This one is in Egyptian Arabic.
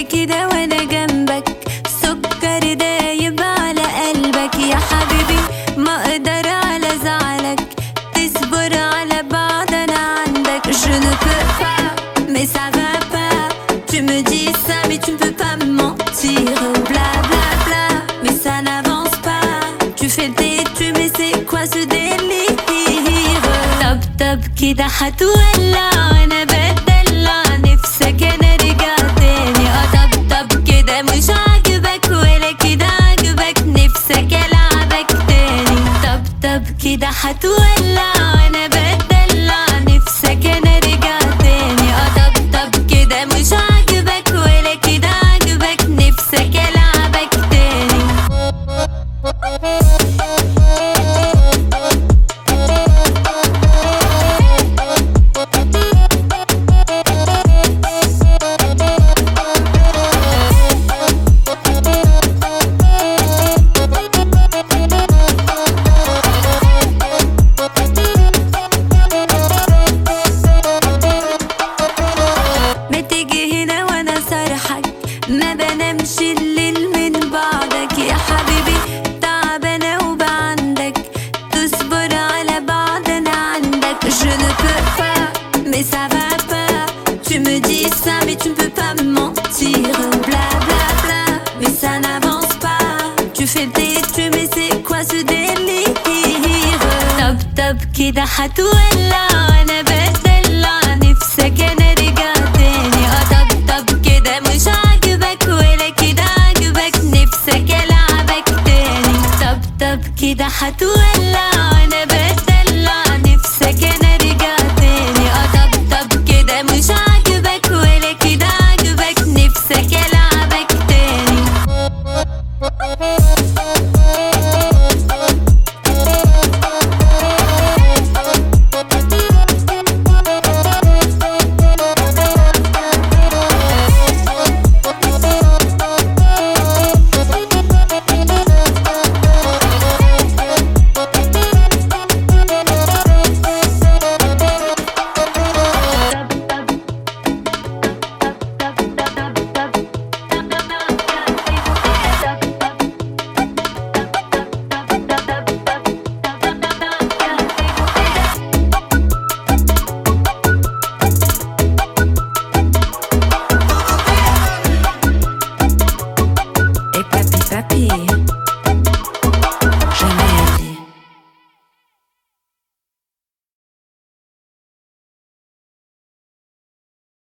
كده وانا جنبك سكر دايب على قلبك يا حبيبي ما اقدر على زعلك تصبر على بعض انا عندك Je ne peux pas, mais ça va pas Tu me dis ça, mais tu ne peux pas me mentir Bla bla bla, mais ça n'avance pas Tu fais le têtu, mais c'est quoi ce délire طب طب كده هتولع وانا بدلع نفسك انا رجع تاني اه طب طب كده مش عاجبك ولا كده عاجبك نفسك العبك تاني طب طب كده هتولع وانا بدلع نفسك انا رجع تاني اه طب طب كده مش عاجبك ولا كده عاجبك نفسك العبك تاني ما تيجي هنا وانا سرحك ما بنامش الليل من بعدك يا حبيبي تعبانة وبعندك تصبر على بعض انا عندك Je ne peux pas, mais ça va pas Tu me dis ça, mais tu ne peux pas me mentir Bla bla bla, mais ça n'avance pas Tu fais le têtu, mais c'est quoi ce délire طب طب كده هتولع وانا بدلع نفسك انا رجع تاني اه طب طب كده مش عاجبك ولا كده عاجبك نفسك العبك تاني طب طب كده هتولع وانا بدلع نفسك انا رجع تاني اه طب طب كده مش عاجبك ولا كده عاجبك نفسك العبك تاني Hey papi papi